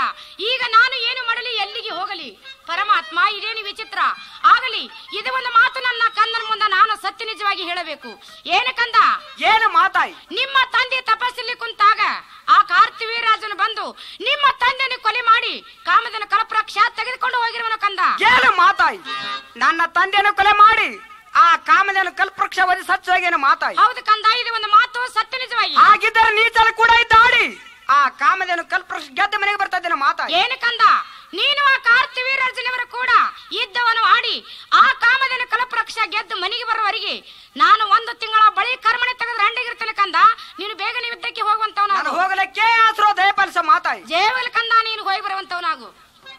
ಈಗ ನಾನು ಏನು ಮಾಡಲಿ ಎಲ್ಲಿಗೆ ಹೋಗಲಿ ಪರಮಾತ್ಮ ಇದೇನು ವಿಚಿತ್ರ ಆಗಲಿ ಇದು ಒಂದು ಮಾತು ನನ್ನ ಕಂದನ ಮುಂದೆ ನಾನು ಸತ್ಯ ನಿಜವಾಗಿ ಹೇಳಬೇಕು ಏನು ಕಂದ ಏನು ಮಾತಾಯಿ ನಿಮ್ಮ ತಂದೆ ತಪಸ್ಸಲ್ಲಿ ಕುಂತಾಗ ಆ ಕಾರ್ತಿವೀರಾಜನು ಬಂದು ನಿಮ್ಮ ತಂದೆಯನ್ನು ಕೊಲೆ ಮಾಡಿ ಕಾಮದನ ಕಲಪ್ರಕ್ಷ ತೆಗೆದುಕೊಂಡು ಹೋಗಿರುವನು ಕಂದ ಏನು ಮಾತಾಯಿ ನನ್ನ ತಂದೆಯನ್ನು ಕೊಲೆ ಮಾಡಿ ಆ ಕಾಮದೇನು ಕಲ್ಪವೃಕ್ಷ ವಧಿ ಸಚ್ಚೋಗೇನು ಮಾತಾಯಿ ಹೌದು ಕಂದ ಇದು ಒಂದು ಮಾತು ಸತ್ಯ ನಿಜವಾಗಿ ಹಾಗಿದ್ದರೆ ನೀಚಲು ಕೂಡ ಇದ್ದಾಡಿ ಆ ಕಾಮದೇನು ಕಲ್ಪವೃಕ್ಷ ಗೆದ್ದ ಮನೆಗೆ ಬರ್ತಾ ಇದ್ದೇನೆ ಮಾತಾಯಿ ಏನು ಕಂದ ನೀನು ಆ ಕಾರ್ತಿವೀರಾಜನವರು ಕೂಡ ಯುದ್ಧವನ್ನು ಆಡಿ ಆ ಕಾಮದನ ಕಲಪ್ರಕ್ಷ ಗೆದ್ದು ಮನೆಗೆ ಬರುವವರೆಗೆ ನಾನು ಒಂದು ತಿಂಗಳ ಬಳಿ ಕರ್ಮಣೆ ತೆಗೆದು ರಂಡಿಗಿರ್ತೇನೆ ಕಂದ ನೀನು ಬೇಗನೆ ಯುದ್ಧಕ್ಕೆ ನಾನು ಹೋಗುವಂತವನಾಗು ಹೋಗಲಿಕ್ಕೆ ಆಸರೋ ದಯಪಾಲಿಸ ಮಾತಾಯಿ ಜೇವಲ್ ಕಂದ ನೀನು ಹೋಗಿ ಬರುವಂತವನಾಗು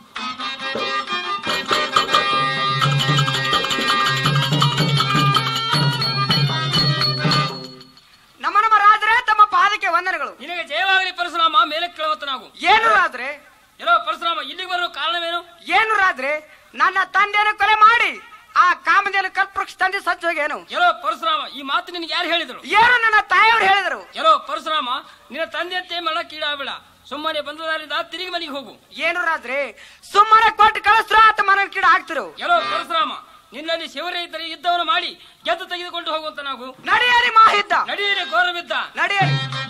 ನಮ್ಮ ನಮ್ಮ ರಾಜರೇ ತಮ್ಮ ಪಾದಕ್ಕೆ ವಂದನೆಗಳು ನಿನಗೆ ಜಯವಾಗಲಿ ಪರಶುರಾಮ ಮೇಲೆ ಕೇಳುವತ್ತ ನಾವು ಏನು ರಾಜ್ರೆ ಎಲ್ಲೋ ಪರಶುರಾಮ ಇಲ್ಲಿಗೆ ಬರೋ ಕಾರಣವೇನು ಏನು ರಾಜ್ರೆ ನನ್ನ ತಂದೆಯನ್ನು ಕೊಲೆ ಮಾಡಿ ಆ ಕಾಮದೇನು ಕಲ್ಪವೃಕ್ಷ ತಂದೆ ಸಚ್ಚೋಗೇನು ಎಲ್ಲೋ ಪರಶುರಾಮ ಈ ಮಾತು ನಿನಗೆ ಯಾರು ಹೇಳಿದ್ರು ಏನು ನನ್ನ ತಾಯಿಯವರು ಹೇಳಿದರು ಎಲ್ಲೋ ಪರಶುರಾಮ ನಿನ್ನ ತಂದೆಯಂತೆ ಮರಣಕ್ಕೀಡಾಗಬೇಡ ಸುಮ್ಮನೆ ಬಂದದಾರಿಂದ ತಿರುಗಿ ಮನೆಗೆ ಹೋಗು ಏನು ರಾಜ್ರೆ ಸುಮ್ಮನೆ ಕೊಟ್ಟು ಕಳಿಸ್ರು ಆತ ಮನ ಕಿಡ ಹಾಕ್ತಿರು ಎಲ್ಲೋ ಪರಶುರಾಮ ನಿನ್ನಲ್ಲಿ ಶಿವರೇ ಇದ್ದರೆ ಯುದ್ಧವನ್ನು ಮಾಡಿ ಗೆದ್ದು ತೆಗೆದುಕೊಂಡು ಹೋಗುವಂತ ನಾವು ನಡೆಯರಿ ಮಾಹಿದ್ದ ನಡೆಯಲಿ ಘೋರವಿದ್ದ ನಡೆಯರಿ